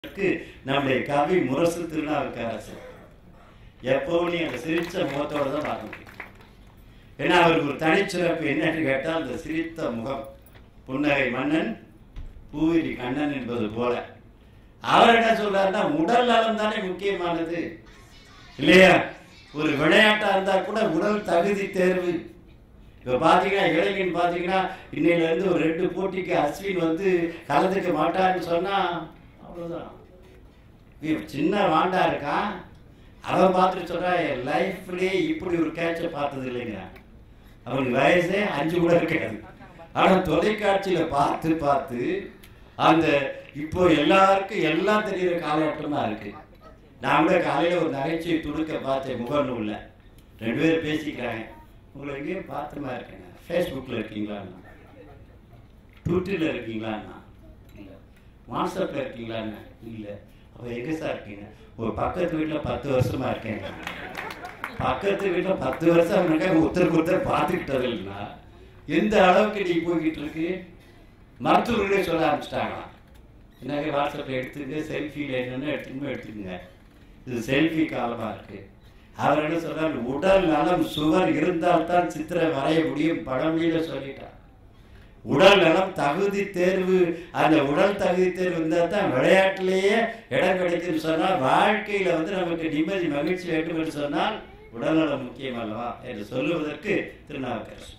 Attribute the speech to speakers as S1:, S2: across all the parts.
S1: இருக்கு நம்முடைய கவி முரசு திருநாவுக்கரசு எப்பவும் நீ அந்த சிரிச்ச முகத்தோட தான் பார்க்க முடியும் ஏன்னா அவருக்கு ஒரு தனிச்சிறப்பு என்னன்னு கேட்டால் அந்த சிரித்த முகம் புன்னகை மன்னன் பூவிரி கண்ணன் என்பது போல அவர் என்ன சொல்றாருன்னா உடல் நலம் தானே முக்கியமானது இல்லையா ஒரு விளையாட்டா இருந்தா கூட உடல் தகுதி தேர்வு இப்ப பாத்தீங்கன்னா இளைஞன் பாத்தீங்கன்னா இன்னையில இருந்து ஒரு ரெண்டு போட்டிக்கு அஸ்வின் வந்து கலந்துக்க மாட்டான்னு சொன்னா அவ்வளவுதான் இவன் சின்ன வாண்டா இருக்கான் அவன் பார்த்துட்டு சொல்றா என் லைஃப்லயே இப்படி ஒரு கேட்ச பார்த்தது இல்லைங்க அவனுக்கு வயசே அஞ்சு கூட இருக்காது ஆனா தொலைக்காட்சியில பார்த்து பார்த்து அந்த இப்போ எல்லாருக்கும் எல்லாம் தெரியுற காலகட்டமா இருக்கு நான் கூட காலையில ஒரு நகைச்சுவை துடுக்க பார்த்தேன் முகநூல்ல ரெண்டு பேரும் பேசிக்கிறாங்க உங்களை எங்கேயும் பார்த்த மாதிரி இருக்கேங்க ஃபேஸ்புக்கில் இருக்கீங்களான்னா ட்விட்டரில் இருக்கீங்களான்னா இல்லை வாட்ஸ்அப்பில் இருக்கீங்களான்னு இல்லை அப்போ எங்கே சார் இருக்கீங்க ஒரு பக்கத்து வீட்டில் பத்து வருஷமா இருக்கேங்க பக்கத்து வீட்டில் பத்து வருஷம் அவனுக்கு ஒருத்தருக்கு ஒருத்தர் பார்த்துக்கிட்டது இல்லைன்னா எந்த அளவுக்கு நீ போய்கிட்டு இருக்கு மருத்துவர்களே சொல்ல ஆரம்பிச்சிட்டாங்களாம் என்னங்க வாட்ஸ்அப்பில் எடுத்துங்க செல்ஃபியில் என்னென்னு எடுத்துக்கணும் எடுத்துக்கங்க இது செல்ஃபி காலமாக இருக்கு அவர் என்ன சொல்றாரு உடல் நலம் சுவர் இருந்தால்தான் சித்திரை வரைய முடியும் பழமொழியில சொல்லிட்டார் உடல் நலம் தகுதி தேர்வு அந்த உடல் தகுதி தேர்வு இருந்தால் தான் விளையாட்டிலேயே இடம் கிடைக்கும்னு சொன்னால் வாழ்க்கையில வந்து நமக்கு நிம்மதி மகிழ்ச்சி வேண்டும் என்று சொன்னால் உடல்நலம் முக்கியம் அல்லவா என்று சொல்லுவதற்கு திருநாவுக்கரசு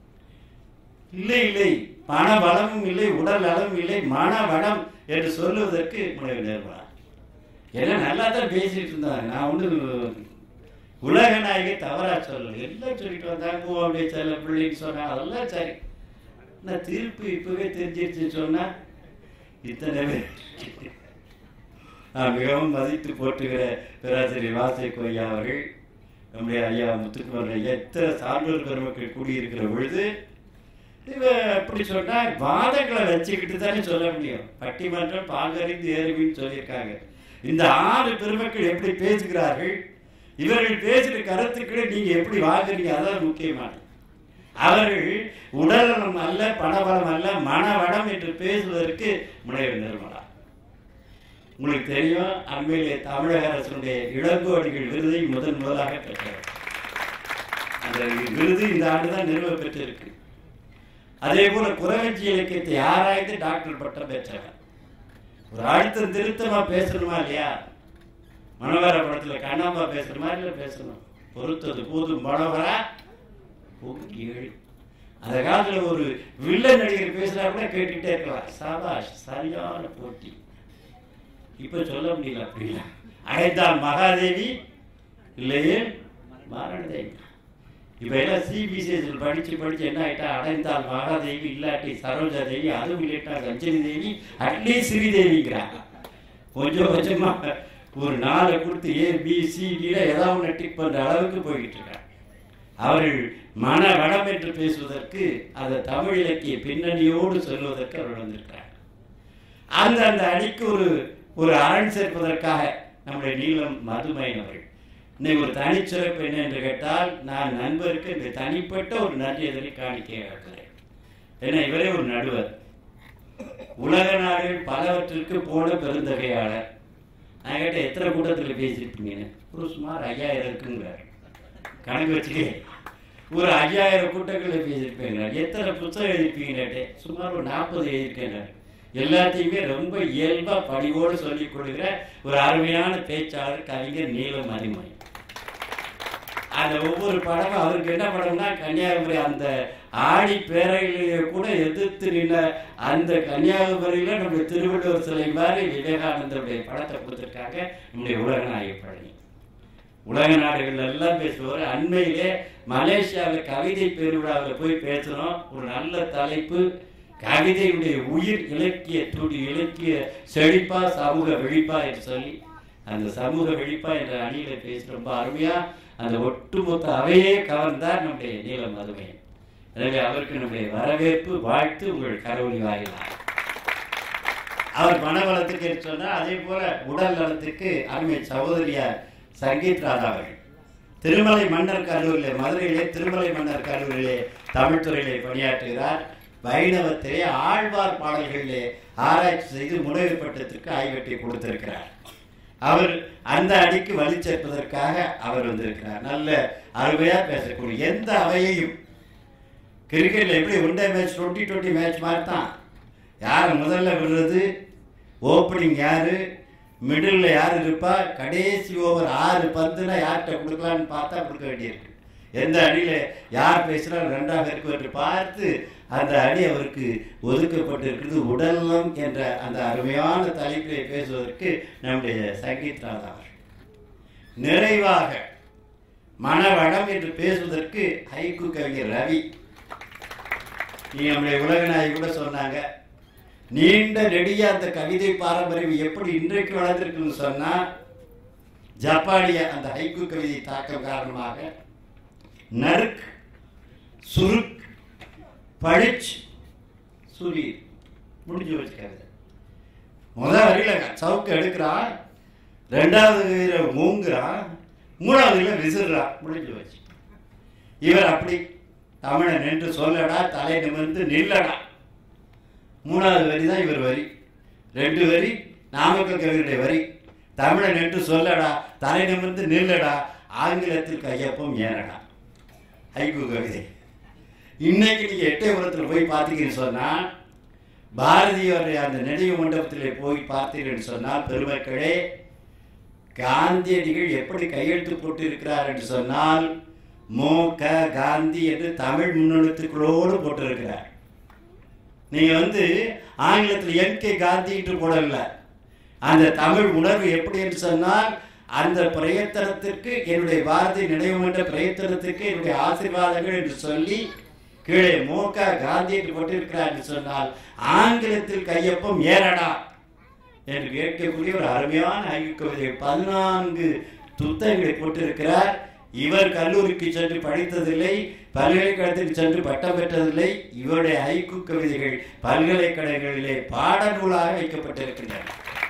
S1: இல்லை இல்லை பண வளமும் இல்லை உடல் நலமும் இல்லை மன வளம் என்று சொல்லுவதற்கு முனைவர் நிர்மலா ஏன்னா நல்லா தான் பேசிட்டு இருந்தாங்க நான் ஒன்று உலக நாயகி தவறா சொல்லல எல்லாம் சொல்லிட்டு வந்தாங்க ஓ அப்படியே சில பிள்ளைன்னு சொன்னாங்க அதெல்லாம் சரி நான் தீர்ப்பு இப்பவே தெரிஞ்சிருச்சுன்னு சொன்னா இத்தனை பேர் நான் மிகவும் மதித்து போற்றுகிற பேராசிரியர் வாசை கொய்யா அவர்கள் நம்முடைய ஐயா முத்துக்குமர் ஐயா எத்தனை சான்றோர் பெருமக்கள் கூடியிருக்கிற பொழுது இவன் எப்படி சொன்னா வாதங்களை வச்சுக்கிட்டு தானே சொல்ல முடியும் பட்டிமன்றம் பாங்கறிந்து ஏறுமின்னு சொல்லியிருக்காங்க இந்த ஆறு பெருமக்கள் எப்படி பேசுகிறார்கள் இவர்கள் பேசுகிற கருத்துக்களை நீங்க எப்படி வாங்குறீங்க அதான் முக்கியமானது அவர்கள் உடல்நலம் அல்ல பணபலம் அல்ல மனவளம் என்று பேசுவதற்கு முனைவர் நிர்மலா உங்களுக்கு தெரியும் அண்மையிலே தமிழக அரசுடைய இளங்கோடிகள் விருதை முதன் முதலாக பெற்றவர் அந்த விருது இந்த ஆண்டு தான் நிறுவ பெற்றிருக்கு அதே போல குறவஞ்சி இலக்கியத்தை ஆராய்ந்து டாக்டர் பட்டம் பெற்றவர் ஒரு அழுத்தம் திருத்தமா பேசணுமா இல்லையா மனோகர படத்துல கண்ணாம்பா பேசுற மாதிரி இல்ல பேசணும் பொறுத்தது போதும் மனோகரா ஏழு அந்த காலத்துல ஒரு வில்லன் நடிகர் பேசுறா கூட கேட்டுக்கிட்டே இருக்கலாம் சபாஷ் சரியான போட்டி இப்ப சொல்ல முடியல அப்படின்னா அழைத்தால் மகாதேவி இல்லையே மாரணதேவி இப்ப எல்லாம் சிபிசிஎஸ் படிச்சு படிச்சு என்ன ஆயிட்டா அடைந்தால் மகாதேவி இல்லாட்டி சரோஜா தேவி அதுவும் இல்லாட்டா ரஞ்சனி தேவி அட்லீஸ்ட் ஸ்ரீதேவிங்கிறாங்க கொஞ்சம் கொஞ்சமா ஒரு நாளை கொடுத்து ஏ பி சி டில ஏதாவது ஒன்று டிக் பண்ற அளவுக்கு போய்கிட்டு இருக்காங்க அவர்கள் மன வளம் என்று பேசுவதற்கு அந்த தமிழ் இலக்கிய பின்னணியோடு சொல்வதற்கு அவர்கள் வந்திருக்கிறார் அந்த அந்த அணிக்கு ஒரு ஒரு அரண் சேர்ப்பதற்காக நம்முடைய நீளம் மதுமைன் அவர்கள் இன்னைக்கு ஒரு தனிச்சிறப்பு என்ன என்று கேட்டால் நான் நண்பருக்கு இந்த தனிப்பட்ட ஒரு நன்றியதனை காணிக்க இருக்கிறேன் ஏன்னா இவரே ஒரு நடுவர் உலக நாடுகள் பலவற்றிற்கு போன பெருந்தகையாளர் நான் கேட்ட எத்தனை கூட்டத்தில் பேசியிருப்பீங்கன்னு ஒரு சுமார் ஐயாயிரம் இருக்குங்கிறார் கணக்கு வச்சுக்கே ஒரு ஐயாயிரம் கூட்டங்களில் பேசியிருப்பேங்க எத்தனை புத்தகம் எழுதிருப்பீங்கன்னு சுமார் ஒரு நாற்பது எழுதியிருக்கேன் எல்லாத்தையுமே ரொம்ப இயல்பா பணிவோடு சொல்லிக் கொடுக்கிற ஒரு அருமையான பேச்சாளர் கவிஞர் நீலம் அறிமுறை அந்த ஒவ்வொரு படமும் அவருக்கு என்ன படம்னா கன்னியாகுமரி அந்த ஆடி பேரவையிலேயே கூட எதிர்த்து நின்ற அந்த கன்னியாகுமரியில நம்ம திருவள்ளுவர் சிலை மாதிரி விவேகானந்தருடைய படத்தை கொடுத்துருக்காங்க நம்முடைய உலக நாயக பழனி உலக நாடுகள் எல்லாம் பேசுவார் அண்மையிலே மலேசியாவில் கவிதை பெருவிழாவில் போய் பேசணும் ஒரு நல்ல தலைப்பு கவிதையுடைய உயிர் இலக்கிய துடி இலக்கிய செழிப்பா சமூக விழிப்பா என்று சொல்லி அந்த சமூக விழிப்பா என்ற அணியில பேசி ரொம்ப அருமையா அந்த ஒட்டுமொத்த அவையே கவர்ந்தார் நம்முடைய நீல மதுமையன் எனவே அவருக்கு நம்முடைய வரவேற்பு வாழ்த்து உங்கள் கரவொலி வாயிலாக அவர் மனவளத்துக்கு சொன்னார் அதே போல உடல் நலத்துக்கு அருமை சகோதரியார் சங்கீத் ராதா அவர்கள் திருமலை மன்னர் கல்லூரியிலே மதுரையிலே திருமலை மன்னர் கல்லூரியிலே தமிழ்துறையிலே பணியாற்றுகிறார் வைணவத்திலே ஆழ்வார் பாடல்களிலே ஆராய்ச்சி செய்து முனைவு பட்டத்திற்கு ஆய்வெட்டி கொடுத்திருக்கிறார் அவர் அந்த அடிக்கு வழி சேர்ப்பதற்காக அவர் வந்திருக்கிறார் நல்ல அருமையா பேசக்கூடிய எந்த அவையையும் கிரிக்கெட்ல எப்படி one day match twenty twenty match மாதிரி தான் யார் முதல்ல விடுறது ஓப்பனிங் யாரு மிடில் யார் இருப்பா கடைசி ஓவர் ஆறு பந்துனா யார்கிட்ட கொடுக்கலான்னு பார்த்தா கொடுக்க வேண்டியிருக்கு எந்த அடியில் யார் பேசுகிறார் ரெண்டாக இருக்கும் என்று பார்த்து அந்த அடி அவருக்கு ஒதுக்கப்பட்டிருக்கிறது உடல்நலம் என்ற அந்த அருமையான தலைப்பிலே பேசுவதற்கு நம்முடைய சங்கீத் ராதா அவர்கள் நிறைவாக மனவளம் என்று பேசுவதற்கு ஹைக்கு கவிஞர் ரவி நீ நம்முடைய உலகநாயகி கூட சொன்னாங்க நீண்ட நெடிய அந்த கவிதை பாரம்பரியம் எப்படி இன்றைக்கு வளர்ந்திருக்குன்னு சொன்னா ஜப்பானிய அந்த ஹைக்கு கவிதை தாக்கம் காரணமாக நறுக் சுருக் பழிச் சுரி முடிஞ்சு வச்சு கவிதை முதல் வரியில சவுக்கு எடுக்கிறான் ரெண்டாவது வரியில மூங்குறான் மூணாவது வரியில விசிறான் முடிஞ்சு வச்சு இவர் அப்படி தமிழன் என்று சொல்லடா தலை நிமிர்ந்து நில்லடா மூணாவது வரி தான் இவர் வரி ரெண்டு வரி நாமக்கல் கவிஞருடைய வரி தமிழன் என்று சொல்லடா தலை நிமிர்ந்து நில்லடா ஆங்கிலத்தில் கையொப்பம் ஏறடா ஐக்கு கவிதை இன்னைக்கு நீங்க எட்டயபுரத்தில் போய் பார்த்தீங்கன்னு சொன்னா பாரதியோருடைய அந்த நினைவு மண்டபத்திலே போய் பார்த்தீங்கன்னு சொன்னால் பெருமக்களே காந்தியடிகள் எப்படி கையெழுத்து போட்டு இருக்கிறார் என்று சொன்னால் மோ க காந்தி என்று தமிழ் முன்னெழுத்துக்களோடு போட்டிருக்கிறார் நீங்க வந்து ஆங்கிலத்தில் என் கே காந்தி என்று போடல அந்த தமிழ் உணர்வு எப்படி என்று சொன்னால் அந்த பிரயத்தனத்திற்கு என்னுடைய பாரதி நினைவு மன்ற பிரயத்தனத்திற்கு என்னுடைய ஆசீர்வாதங்கள் என்று சொல்லி கீழே மோக காந்தி என்று போட்டிருக்கிறார் என்று சொன்னால் ஆங்கிலத்தில் கையொப்பம் ஏறடா என்று கேட்கக்கூடிய ஒரு அருமையான ஐந்து கவிதை பதினான்கு புத்தகங்களை போட்டிருக்கிறார் இவர் கல்லூரிக்கு சென்று படித்ததில்லை பல்கலைக்கழகத்துக்கு சென்று பட்டம் பெற்றதில்லை இவருடைய ஐக்கு கவிதைகள் பல்கலைக்கழகங்களிலே பாடநூலாக வைக்கப்பட்டிருக்கின்றன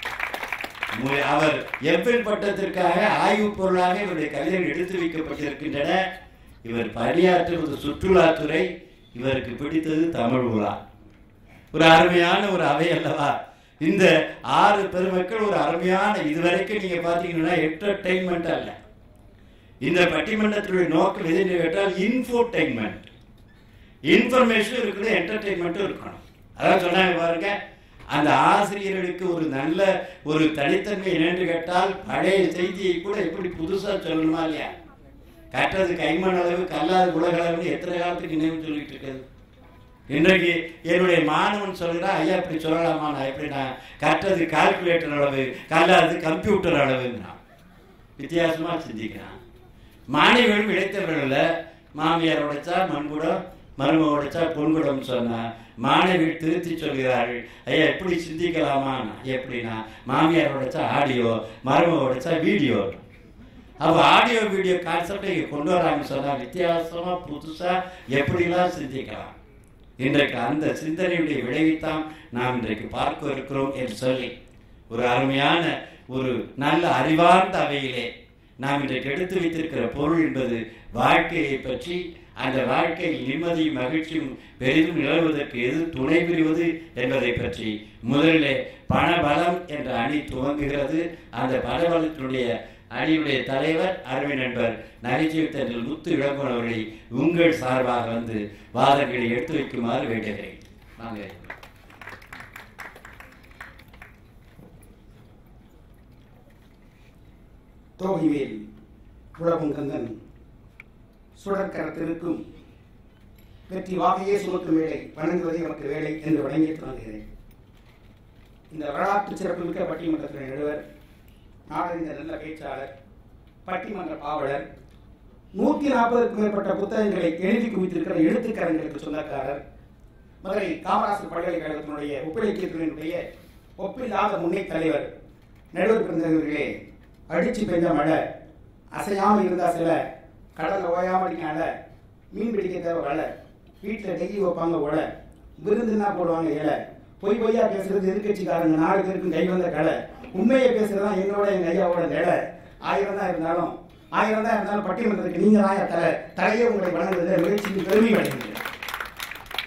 S1: மு- அவர் எவ்வில் பட்டத்திற்காக ஆய்வுப் பொருளாக இவருடைய கவிதைகள் எடுத்து வைக்கப்பட்டிருக்கின்றன இவர் பணியாற்றுவது சுற்றுலாத்துறை இவருக்கு பிடித்தது தமிழ் உலா ஒரு அருமையான ஒரு அவை அல்லவா இந்த ஆறு பெருமக்கள் ஒரு அருமையான இதுவரைக்கும் நீங்க பாத்தீங்கன்னா என்டர்டைன்மெண்ட் அல்ல இந்த பட்டிமன்றத்தினுடைய நோக்கம் எது என்று கேட்டால் இன்ஃபோடைன்மெண்ட் இன்ஃபர்மேஷன் இருக்கணும் என்டர்டைன்மெண்ட்டும் இருக்கணும் அதான் சொன்னாங்க பாருங்க அந்த ஆசிரியர்களுக்கு ஒரு நல்ல ஒரு தனித்தன்மை என்னென்று கேட்டால் பழைய செய்தியை கூட எப்படி புதுசா சொல்லணுமா இல்லையா கற்றது கைமண் அளவு கல்லாது உலகளவு எத்தனை காலத்துக்கு நினைவு சொல்லிட்டு இருக்குது இன்றைக்கு என்னுடைய மாணவன் சொல்கிறான் ஐயா இப்படி சொல்லலாமா நான் எப்படி நான் கற்றது கால்குலேட்டர் அளவு கல்லாது கம்ப்யூட்டர் அளவுங்கிறான் வித்தியாசமா சிந்திக்கிறான் மாணவிகளும் இழைத்தவர்கள மாமியார் உடைச்சா மண்குடம் மரும உடைச்சா பொன்குடம் சொன்னா மாணவிகள் திருத்தி சொல்கிறார்கள் ஐயா எப்படி சிந்திக்கலாமா எப்படின்னா மாமியார் உடைச்சா ஆடியோ மரும உடைச்சா வீடியோ அப்ப ஆடியோ வீடியோ கான்செப்டை இங்க கொண்டு வராங்கன்னு சொன்னா வித்தியாசமா புதுசா எப்படிலாம் சிந்திக்கலாம் இன்றைக்கு அந்த சிந்தனையுடைய விளைவைத்தான் நாம் இன்றைக்கு பார்க்க இருக்கிறோம் என்று சொல்லி ஒரு அருமையான ஒரு நல்ல அறிவார்ந்த அவையிலே நாம் இன்றைக்கு எடுத்து வைத்திருக்கிற பொருள் என்பது வாழ்க்கையை பற்றி அந்த வாழ்க்கையில் நிம்மதியும் மகிழ்ச்சியும் பெரிதும் நிலவுவதற்கு எது துணை புரிவது என்பதை பற்றி முதலிலே பணபலம் என்ற அணி துவங்குகிறது அந்த பணபலத்தினுடைய அணியுடைய தலைவர் அருமை நண்பர் நகைச்சுவை தந்தில் முத்து இளங்கோன் அவர்களை உங்கள் சார்பாக வந்து வாதங்களை எடுத்து வைக்குமாறு வேண்டுகிறேன் வாங்க
S2: தோகைவேல் புலவும் கந்தன் சுடற்கரத்திற்கும் வெற்றி வாகையே சுமக்கும் வேலை வணங்குவதே நமக்கு வேலை என்று வணங்கி தொடங்குகிறேன் இந்த வரலாற்று சிறப்புமிக்க பட்டிமன்றத்தின் நடுவர் நாடறிந்த நல்ல பேச்சாளர் பட்டிமன்ற பாவலர் நூத்தி நாற்பதுக்கும் மேற்பட்ட புத்தகங்களை எழுதி குவித்திருக்கிற எழுத்துக்கரங்களுக்கு சொந்தக்காரர் மதுரை காமராசர் பல்கலைக்கழகத்தினுடைய ஒப்பிலக்கியத்தினுடைய ஒப்பில்லாத முன்னே தலைவர் நடுவர் பிறந்தவர்களே அடிச்சு பெய்த மழை அசையாமல் இருந்தா சில கடல்ல ஓயாம அடிக்க அலை மீன் பிடிக்க தேவை வலை வீட்டில் டெய்லி வைப்பாங்க உலை விருந்துன்னா போடுவாங்க இலை பொய் பொய்யா பேசுறது எதிர்கட்சிக்காரங்க நாலு பேருக்கும் கை வந்த கலை உண்மையை பேசுறதா என்னோட எங்க ஐயாவோட நிலை ஆயிரம் தான் இருந்தாலும் ஆயிரம் தான் இருந்தாலும் பட்டிமன்றத்துக்கு நீங்க தான் தலை தலையே உங்களை வழங்குவதில் மகிழ்ச்சிக்கு பெருமை அடைகிறேன்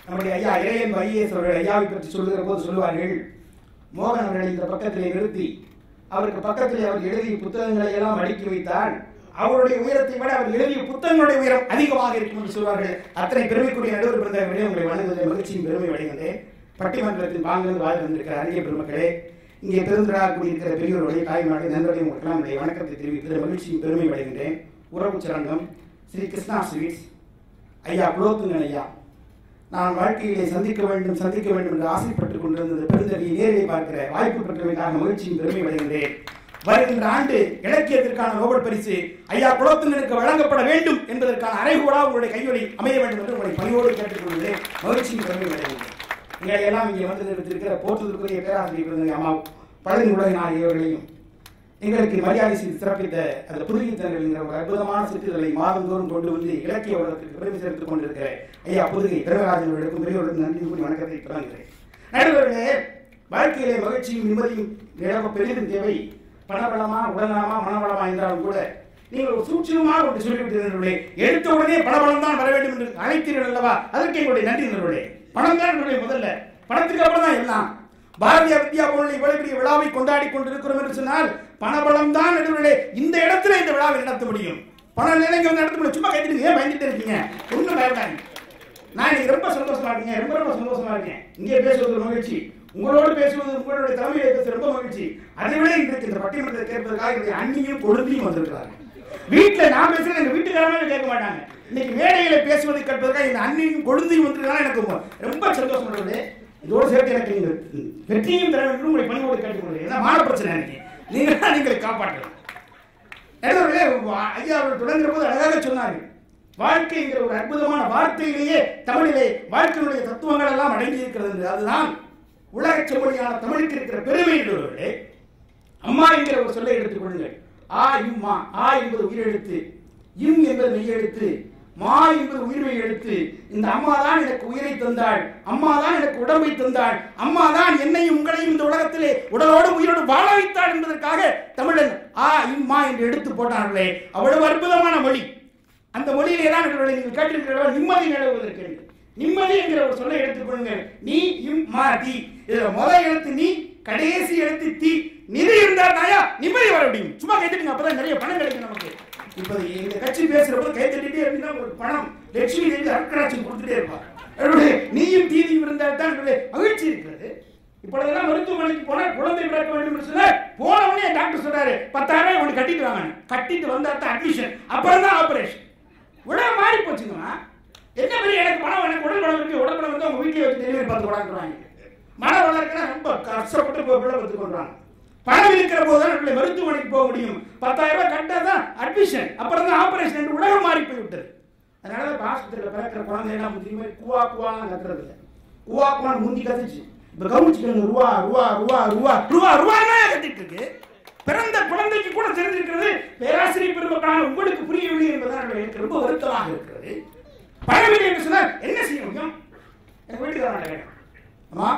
S2: நம்முடைய ஐயா இறையன் ஐஏஎஸ் அவர்கள் ஐயாவை பற்றி சொல்லுகிற போது சொல்லுவார்கள் மோகன் அவர்கள் இந்த பக்கத்திலே நிறுத்தி அவருக்கு பக்கத்திலே அவர் எழுதிய புத்தகங்களை எல்லாம் அடுக்கி வைத்தால் அவருடைய உயரத்தை விட அவர் எழுதிய புத்தகங்களுடைய உயரம் அதிகமாக இருக்கும் என்று சொல்வார்கள் அத்தனை பெருமைக்குரிய நடுவர் பிறந்தவர்களே உங்களை வணங்குவதில் மகிழ்ச்சியின் பெருமை அடைகின்றேன் பட்டிமன்றத்தின் பாங்கிலிருந்து வாழ்ந்து வந்திருக்கிற அரிய பெருமக்களே இங்கே பெருந்திரா கூடியிருக்கிற பெரியோருடைய தாய்மாருடைய நண்பருடைய உங்களுக்கெல்லாம் என்னுடைய வணக்கத்தை தெரிவித்து மகிழ்ச்சியின் பெருமை அடைகின்றேன் உறவு சரங்கம் ஸ்ரீ கிருஷ்ணா ஸ்வீட்ஸ் ஐயா குலோத்துங்கன் ஐயா நான் வாழ்க்கையிலே சந்திக்க வேண்டும் சந்திக்க வேண்டும் என்று ஆசைப்பட்டுக் கொண்டிருந்தது பெருந்தறியை நேரிலே பார்க்கிற வாய்ப்பு பெற்றமைக்காக மகிழ்ச்சியின் பெருமை அடைகின்றேன் வருகின்ற ஆண்டு இலக்கியத்திற்கான நோபல் பரிசு ஐயா குலோத்துங்கனுக்கு வழங்கப்பட வேண்டும் என்பதற்கான அறைகூடா உங்களுடைய கையொலி அமைய வேண்டும் என்று உங்களை பணியோடு கேட்டுக்கொள்கிறேன் மகிழ்ச்சியின் பெருமை அடைகின்றேன் எங்களை எல்லாம் இங்கே வந்து நிறுத்திருக்கிற போற்றுதற்குரிய பேராசிரியர் பிறந்த அம்மா பழனி உலகினார் ஆகியோர்களையும் எங்களுக்கு மரியாதை செய்து சிறப்பித்த அந்த புதுகைத்தனர்கள் என்கிற ஒரு அற்புதமான சிற்றிதழை மாதந்தோறும் கொண்டு வந்து இலக்கிய உலகத்திற்கு பெருமை சேர்த்துக் கொண்டிருக்கிற ஐயா புதுகை திரவராஜன் அவர்களுக்கும் பெரியவர்களுக்கும் நன்றி கூறி வணக்கத்தை தொடங்குகிறேன் நடுவர்களே வாழ்க்கையிலே மகிழ்ச்சியும் நிம்மதியும் நிலவ பெரிதும் தேவை பணபலமா உடல்நலமா மனவளமா என்றாலும் கூட நீங்கள் ஒரு சூட்சமாக ஒன்று சொல்லிவிட்டீர்களே எடுத்த உடனே பணபலம் தான் வர வேண்டும் என்று அழைத்தீர்கள் அல்லவா அதற்கு எங்களுடைய நன்றி நண்பர்களே பணம் தான் என்னுடைய முதல்ல பணத்துக்கு அப்புறம் தான் எல்லாம் பாரதிய வித்யா பவனில் இவ்வளவு பெரிய விழாவை கொண்டாடி கொண்டிருக்கிறோம் என்று சொன்னால் பணபலம் தான் நடுவர்களே இந்த இடத்துல இந்த விழாவை நடத்த முடியும் பணம் நிலைங்க வந்து நடத்த முடியும் சும்மா கைத்திட்டு ஏன் பயந்துட்டு இருக்கீங்க ஒன்றும் பயப்படாதீங்க நான் இன்னைக்கு ரொம்ப சந்தோஷமா இருக்கேன் ரொம்ப ரொம்ப சந்தோஷமா இருக்கேன் இங்கே பேசுவது ஒரு மகிழ்ச்சி உங்களோடு பேசுவது உங்களுடைய தலைமையை பேசுவது ரொம்ப மகிழ்ச்சி அதை விட இன்றைக்கு இந்த பட்டிமன்றத்தை கேட்பதற்காக என்னுடைய அண்ணியும் கொழுந்தையும் வந்திருக்கிறாங்க வீட்டுல நான் பேசுறது எங்க வீட்டுக்காரமே கேட்க மாட்டாங்க இன்னைக்கு மேடையில பேசுவதை கேட்பதற்காக இந்த அண்ணியும் கொழுந்தையும் வந்திருக்காங்க எனக்கு ரொம்ப- ரொம்ப சந்தோஷம் இருக்குது இதோடு சேர்த்து எனக்கு நீங்கள் வெற்றியும் தர வேண்டும் உங்களை பணியோடு கேட்டுக்கொள்கிறேன் ஏன்னா மான பிரச்சனை எனக்கு நீங்க தான் நீங்களை காப்பாற்றணும் நடுவர்களே, வா- ஐயா அவர்கள் தொடங்குற போது அழகாக சொன்னார்கள் வாழ்க்கைங்கிற ஒரு அற்புதமான வார்த்தையிலேயே தமிழிலே வாழ்க்கையினுடைய தத்துவங்கள் எல்லாம் அடங்கி இருக்கிறது என்று. அதுதான் உலக செம்மொழியான தமிழுக்கு இருக்கிற பெருமை நடுவர்களே அம்மா என்கிற ஒரு சொல்லை எடுத்துக் கொள்ளுங்கள் ஆ இம்மா ஆ என்பது உயிரெழுத்து இம் என்பது மெய்யெழுத்து மா என்பது உயிர்மை எழுத்து இந்த அம்மா தான் எனக்கு உயிரை தந்தாள் அம்மா தான் எனக்கு உடம்பை தந்தாள் அம்மா தான் என்னையும் உங்களையும் இந்த உலகத்திலே உடலோடு உயிரோடு வாழ வைத்தாள் என்பதற்காக தமிழன் ஆ இம்மா என்று எடுத்து போட்டார்களே அவ்வளவு அற்புதமான மொழி அந்த மொழியிலே தான் இவர்களை நீங்கள் கேட்டிருக்கிறவர் நிம்மதி நிலவுவதற்கு என்று. நிம்மதி என்கிற ஒரு சொல்லை எடுத்துக்கொள்ளுங்கள் நீ இம் மா தி இதுல முதல் எழுத்து நீ கடைசி எழுத்து தி நிதி இருந்தா தாயா நிம்மதி வர முடியும் சும்மா கைத்தட்டுங்க அப்பதான் நிறைய பணம் கிடைக்கும் நமக்கு இப்ப எங்க கட்சி பேசுற போது கை தட்டிட்டே இருந்தா ஒரு பணம் லட்சுமி தேவி அர்க்கராட்சி கொடுத்துட்டே இருப்பார் அவருடைய நீயும் தீதியும் இருந்தால் தான் என்னுடைய மகிழ்ச்சி இருக்கிறது இப்பொழுதெல்லாம் மருத்துவமனைக்கு போனா குழந்தை பிறக்க வேண்டும் என்று சொன்னா போன உடனே டாக்டர் சொல்றாரு பத்தாயிரம் ரூபாய் ஒன்று கட்டிட்டு வாங்க கட்டிட்டு வந்தா தான் அட்மிஷன் அப்புறம் தான் ஆபரேஷன் உடனே மாறி போச்சுங்கம்மா என்ன பெரிய எனக்கு பணம் எனக்கு உடல் பணம் இருக்கு உடல் பணம் வந்து அவங்க வீட்டிலே வச்சு டெலிவரி பார்த்து கொண்டாந்துருவாங்க மன வளர்க்கனா ரொம்ப கஷ்டப்பட்டு போய் பிள்ளை பார்த்து கொண்டாங்க பணம் இருக்கிற போது தான் நம்மளை மருத்துவமனைக்கு போக முடியும் பத்தாயிரம் ரூபாய் கட்டா தான் அட்மிஷன் அப்புறம் தான் ஆபரேஷன் என்று உலகம் மாறி போய் விட்டது அதனால தான் இப்ப ஆஸ்பத்திரியில் பிறக்கிற குழந்தை எல்லாம் முந்திரி மாதிரி குவா குவான்னு கத்துறது இல்லை குவா குவான்னு முந்தி கத்துச்சு இப்ப கவனிச்சுக்கணும் ரூபா ரூபா ரூபா ரூபா ரூபா ரூபா கத்திட்டு இருக்கு பிறந்த குழந்தைக்கு கூட தெரிஞ்சிருக்கிறது பேராசிரியர் பெருமக்களான உங்களுக்கு புரியவில்லை என்பதுதான் எனக்கு ரொம்ப வருத்தமாக இருக்கிறது பழவில்லை என்று சொன்னால் என்ன செய்ய முடியும் எங்க வீட்டுக்காரன் கேட்டேன் அம்மா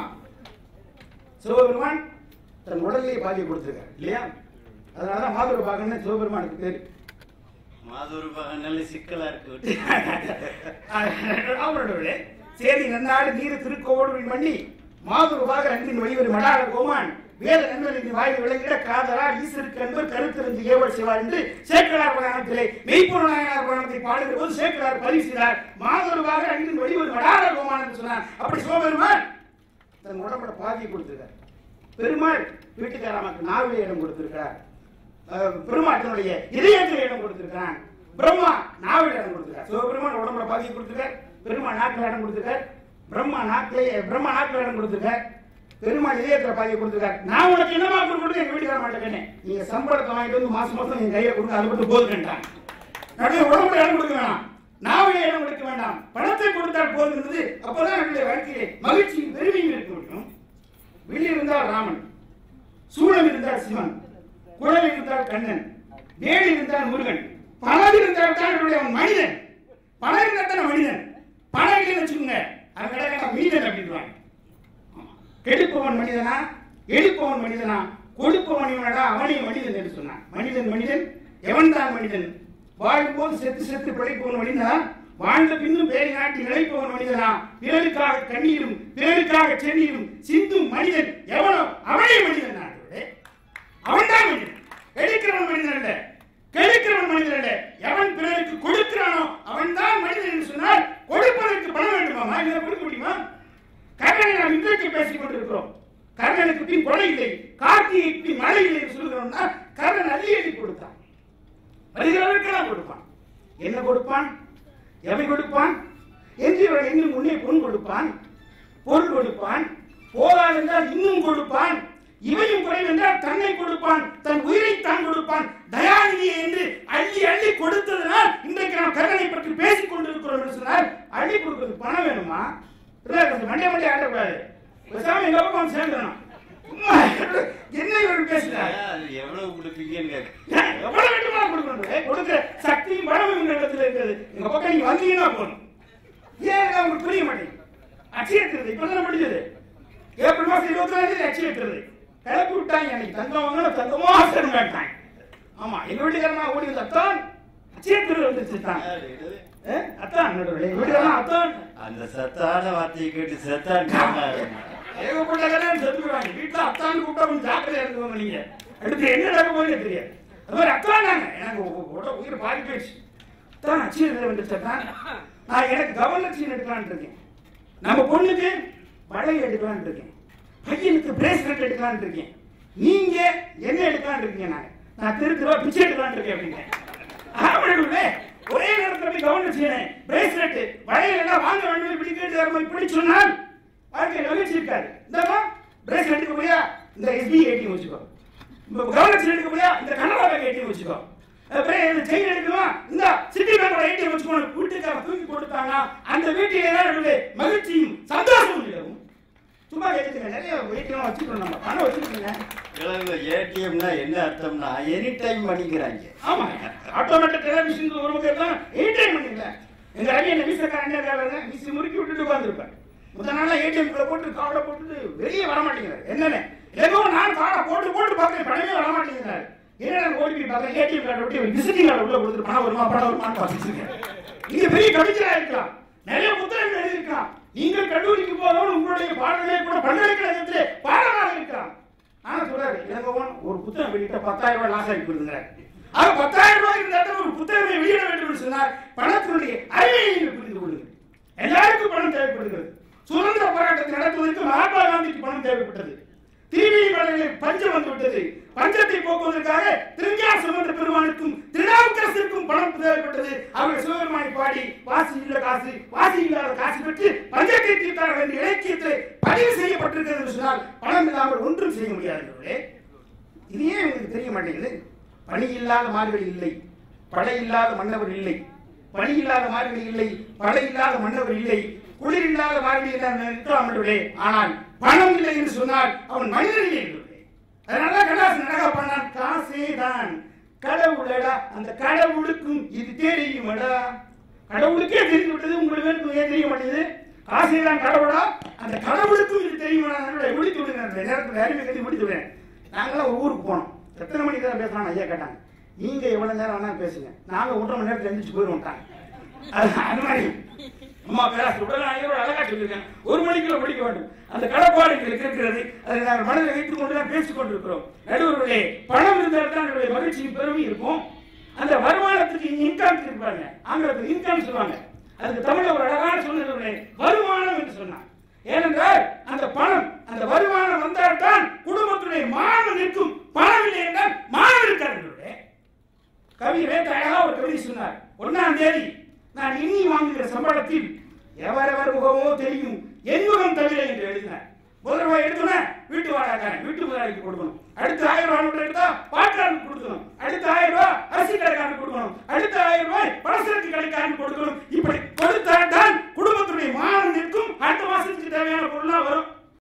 S2: சிவபெருமான் தன் உடலிலே பாதியை கொடுத்திருக்காரு இல்லையா அதனாலதான் மாதுரை பாகன்னு சிவபெருமானுக்கு பேரு
S1: மாதூர் நல்ல சிக்கலா இருக்கு
S2: அவரோட சேரி நன்னாடு நீர் திருக்கோடு மண்ணி மாதுரு பாக அன்பின் வழிவர் மடார கோமான் வேத நண்பனின் வாய் விளங்கிட காதலா ஈசருக்கு அன்பர் கருத்திருந்து ஏவல் செய்வார் என்று சேக்கலார் புராணத்திலே மெய்ப்பொருள் நாயனார் புராணத்தை பாடுகிற போது சேக்கலார் பதிவு செய்தார் மாதுருவாக அன்பின் வழிவர் மடார கோமான் என்று சொன்னார் அப்படி சிவபெருமான் தன் உடம்புல பாதியை கொடுத்திருக்கார் பெருமாள் வீட்டுக்காரமாக்கு நாவிலே இடம் கொடுத்திருக்கிறார் அஹ், பெருமாள் தன்னுடைய இதயத்தில் இடம் கொடுத்திருக்கிறான் பிரம்மா நாவில இடம் கொடுத்திருக்கார் சிவபெருமான் உடம்புல பாதியை கொடுத்திருக்கார் பெருமாள் நாக்கில் இடம் கொடுத்திருக்கார் பிரம்மா நாக்கிலே பிரம்மா நாக்கில் இடம் கொடுத்திருக்கார் பெருமாள் இதயத்துல பாதியை கொடுத்திருக்கார் நான் உனக்கு என்னமா கொடுத்து எங்க வீட்டுக்கார மாட்டேன் நீங்க சம்பளத்தை வாங்கிட்டு வந்து மாசம் மாசம் என் கையில கொடுங்க அது மட்டும் போதுன்ட்டான் நடுவே உடம்புல இடம் கொடுக்க வேணாம் நாவிலே இடம் கொடுக்க வேண்டாம் பணத்தை கொடுத்தால் போதுங்கிறது அப்பதான் என்னுடைய வாழ்க்கையிலே மகிழ்ச்சியும் பெருமையும் இருக்க முடியும் வில் இருந்தால் ராமன் சூழல் இருந்தால் சிவன் குழல் இருந்தால் கண்ணன் வேல் இருந்தால் முருகன் பணம் இருந்தால் தான் என்னுடைய அவன் மனிதன் பணம் இருந்தால் தான் மனிதன் பணம் இல்லைன்னு வச்சுக்கோங்க அவன் கிடக்க மீதன் அப்படின்றாங்க கெடுப்பவன் மனிதனா எடுப்பவன் மனிதனா கொடுப்பவன் இவனடா அவனே மனிதன் என்று சொன்னான் மனிதன் மனிதன் எவன் தான் மனிதன் வாழும்போது செத்து செத்து பிழைப்பவன் மனிதனா வாழ்ந்த பின்னும் பேரை நாட்டி நிலைப்பவன் மனிதனா பிறருக்காக கண்ணீரும் பிறருக்காக சென்னீரும் சிந்தும் மனிதன் எவனோ அவனே மனிதன் நாட்டோட அவன்தான் மனிதன் எடுக்கிறவன் மனிதன் அல்ல கெடுக்கிறவன் மனிதன் அல்ல எவன் பிறருக்கு கொடுக்கிறானோ அவன்தான் மனிதன் என்று சொன்னால் கொடுப்பதற்கு பணம் வேண்டுமாமா இதை கொடுக்க முடியுமா கர்ணனை நாம் இன்றைக்கு பேசிக் கொண்டிருக்கிறோம் கர்ணனுக்கு பின் கொலை இல்லை கார்த்திகைக்கு பின் மழை இல்லை என்று சொல்கிறோம்னா கர்ணன் அள்ளி அள்ளி கொடுத்தான் வருகிறவருக்கெல்லாம் கொடுப்பான் என்ன கொடுப்பான் எவை கொடுப்பான் எஞ்சியவர்கள் இன்னும் முன்னே பொன் கொடுப்பான் பொருள் கொடுப்பான் போதாது என்றால் இன்னும் கொடுப்பான் இவையும் குறைவு என்றால் தன்னை கொடுப்பான் தன் உயிரை தான் கொடுப்பான் தயாநிதியை என்று அள்ளி அள்ளி கொடுத்ததனால் இன்றைக்கு நாம் கருணை பற்றி பேசிக் கொண்டிருக்கிறோம் என்று சொன்னால் அள்ளி கொடுக்கிறது பணம் வேணுமா இல்லை கொஞ்சம் மண்டே மண்டே ஆடக்கூடாது பேசாம எங்க பக்கம் வந்து சேர்ந்துடணும் சும்மா என்ன இவர்கள் பேசுறாங்க
S1: அது எவ்வளவு கொடுப்பீங்கன்னு கேட்க
S2: ஏன், எவ்வளவு வேண்டுமா கொடுக்கணும் கொடுக்கிற சக்தியும் பலமும் இந்த இடத்துல இருக்குது எங்க பக்கம் நீங்க வந்தீங்கன்னா போதும் ஏன் இது உங்களுக்கு புரிய மாட்டேங்குது அட்சய திருது இப்ப தானே முடிஞ்சது ஏப்ரல் மாசம் இருபத்தி ரெண்டு அட்சய திருது கிளப்பி விட்டாங்க எனக்கு தங்கம் வாங்கணும் தங்கமா தருமாட்டாங்க ஆமா எங்க வீட்டுக்காரமா ஓடி வந்து அத்தான் அட்சய திருது வந்துருச்சு தான்
S1: யாரு இது?
S2: ஏ, அத்தான் நடுவுல எங்க வீட்டுக்காரமா அத்தான்
S1: அந்த சத்தான வார்த்தையை கேட்டு செத்தான் சொன்னாரு.
S2: ஏகப்பட்ட கல்யாணம் செத்துருவாங்க வீட்டுல அத்தான் கூப்பிட்டா கொஞ்சம் ஜாக்கிரதையா இருந்துக்கோங்க நீங்க அடுத்து என்ன நடக்க போகுது தெரியாது அது மாதிரி அத்தான் நாங்க எனக்கு உ- உட- உயிர் பாதி போயிடுச்சு அத்தான் அச்சீர் வந்துச்சு அத்தான் நான் எனக்கு கவர்னன்ஸின் எடுக்கலாம்னு இருக்கேன் நம்ம பொண்ணுக்கு வளை எடுக்கலாம்னு இருக்கேன் பையனுக்கு பிரேஸ்லெட் எடுக்கலாம்னு இருக்கேன் நீங்க என்ன எடுக்கலாம்னு இருக்கீங்க நான் நான் திரு திருவா பிச்சை எடுக்கலாம்னு இருக்கேன் அப்படிங்க ஆமாடே ஒரே நேரத்துல போய் கவர்னன்ஸ் செய்யணும் பிரேஸ்லெட் வளையல் எல்லாம் வாங்க வேண்டும் இப்படி கேட்டு இப்படி சொன்னால் வாழ்க்கை மகிழ்ச்சி இருக்காது இந்தமா பிரேஸ்லெட் எடுக்க முடியா இந்த எஸ்பி ஏடிஎம் வச்சுக்கோ இப்போ கவர்னன்ஸ் எடுக்க முடியா இந்த கனரா பேங்க் ஏடிஎம் வச்சுக்கோ அப்புறம் இந்த செயின் எடுக்கணுமா இந்த சிட்டி பேங்கோட ஏடிஎம் வச்சுக்கோ வீட்டுக்கார தூக்கி கொடுத்தாங்க அந்த வீட்டிலே தான் என்னுடைய மகிழ்ச்சியும் சந்தோஷமும் நிலவும் சும்மா கேட்டுங்க நிறைய ஏடிஎம் வச்சுக்கணும் நம்ம பணம் வச்சுக்கோங்க
S1: கிழங்கு ஏடிஎம்னா என்ன அர்த்தம்னா எனி டைம் பண்ணிக்கிறாங்க
S2: ஆமா ஆட்டோமேட்டிக் டெலிவிஷன் ஒரு பக்கம் தான் ஏடிஎம் பண்ணீங்களா எங்க ரவி என்ன வீசக்கார என்ன வேலை வீசி முறுக்கி விட்டுட்டு உட்காந்துருப்பேன் முதல் நாளா ஏடிஎம் குள்ள போட்டு கார்டை போட்டுட்டு வெளியே வர மாட்டேங்கிறாரு என்னன்னு ஏதோ நான் கார்டை போட்டு போட்டு பார்க்கறேன் பணமே வர மாட்டேங்கிறாரு என்ன ஓடி போய் பார்க்கறேன் ஏடிஎம் கார்டு விட்டு விசிட்டிங் கார்டு உள்ள கொடுத்துட்டு பணம் வருமா பணம் வருமான்னு பார்த்துருக்கேன் நீங்க பெரிய கவிஞரா இருக்கலாம் நிறைய புத்தகங்கள் எழுதியிருக்கலாம் நீங்கள் கல்லூரிக்கு போதோடு உங்களுடைய பாடங்களே கூட பல்கலைக்கழகத்திலே பாடமாக இருக்கலாம் ஆனா சொல்றாரு எனக்கு ஒண்ணு, ஒரு புத்தகம் வெளியிட்ட பத்தாயிரம் ரூபாய் லாஸ் ஆகி கொடுங்கிறார் ஆக பத்தாயிரம் ரூபாய் இருந்த இடத்துல ஒரு புத்தகத்தை வெளியிட வேண்டும் என்று சொன்னால் பணத்தினுடைய அறிவையை நீங்கள் புரிந்து கொள்ளுங்கள் எல்லாருக்கும் பணம் தேவைப்படுகிறது சுதந்திர போராட்டத்தை நடத்துவதற்கு மகாத்மா காந்திக்கு பணம் தேவைப்பட்டது தீவி மலைகளில் பஞ்சம் வந்து விட்டது பஞ்சத்தை போக்குவதற்காக திருஞான சம்பந்த பெருமானுக்கும் திருநாவுக்கரசிற்கும் பணம் தேவைப்பட்டது அவர்கள் சிவபெருமானை பாடி வாசி இல்ல காசு வாசி இல்லாத காசு பெற்று பஞ்சத்தை தீர்த்தார்கள் என்ற இலக்கியத்தில் பதிவு செய்யப்பட்டிருக்கிறது என்று சொன்னால் பணம் இல்லாமல் ஒன்றும் செய்ய முடியாது இது ஏன் உங்களுக்கு தெரிய மாட்டேங்குது பணி இல்லாத மார்கழி இல்லை படை இல்லாத மன்னவர் இல்லை பணி இல்லாத மார்கழி இல்லை படை இல்லாத மன்னவர் இல்லை குளிர் இல்லாத மார்கழி இல்லாத இருக்கலாம் என்றே ஆனால் பணம் இல்லை என்று சொன்னால் அவன் மனிதன் இல்லை என்றே அதனால கண்ணாசன் அழகா பண்ணான் காசே தான் கடவுளடா அந்த கடவுளுக்கும் இது தெரியுமடா கடவுளுக்கே தெரிந்து விட்டது உங்களுக்கு ஏன் தெரிய மாட்டேங்குது காசே தான் கடவுளா அந்த கடவுளுக்கும் இது தெரியுமா முடித்து விடுங்க அந்த நேரத்தில் அறிவை கட்டி முடித்து விடுறேன் நாங்களாம் ஒரு ஊருக்கு போனோம் எத்தனை மணிக்கு தான் பேசலாம் ஐயா கேட்டாங்க நீங்க எவ்வளவு நேரம் வேணா பேசுங்க நாங்க ஒன்றரை மணி நேரத்துல எந்திரிச்சு போயிருவோம்ட்டாங்க அது அது மாதிரி அம்மா பேராசு உடல் ஐயரோட அழகா சொல்லியிருக்கேன் ஒரு மணிக்குள்ள படிக்க வேண்டும் அந்த கடப்பாடு எங்களுக்கு இருக்கிறது அதை நாங்கள் மனதில் வைத்துக் கொண்டு தான் பேசிக் கொண்டிருக்கிறோம் நடுவர்களே பணம் இருந்தால் தான் எங்களுடைய மகிழ்ச்சியும் பெருமை இருக்கும் அந்த வருமானத்துக்கு இன்கம் இருப்பாங்க ஆங்கிலத்தில் இன்கம் சொல்லுவாங்க அதுக்கு தமிழ்ல ஒரு அழகான சொன்னது வருமானம் என்று சொன்னான் ஏனென்றால் அந்த பணம் அந்த வருமானம் வந்தால் தான் குடும்பத்துடைய மானம் நிற்கும் பணம் இல்லை என்றால் மானம் இருக்காது கவி வேத அழகா ஒரு கவிதை சொன்னார் ஒன்னாம் தேதி நான் இனி வாங்குகிற சம்பளத்தில் எவரெவர் முகமோ தெரியும் என் முகம் தவிர என்று எழுதினார் முதல் ரூபாய் எடுத்தோன்னே வீட்டு வாடகைக்காரன் வீட்டு முதலாளிக்கு கொடுக்கணும் அடுத்து ஆயிரம் ரூபாய் நோட்டு எடுத்தா பாட்டாளுக்கு கொடுக்கணும் அடுத்து ஆயிரம் ரூபாய் அரிசி கடைக்காரனுக்கு கொடுக்கணும் அடுத்து ஆயிரம் ரூபாய்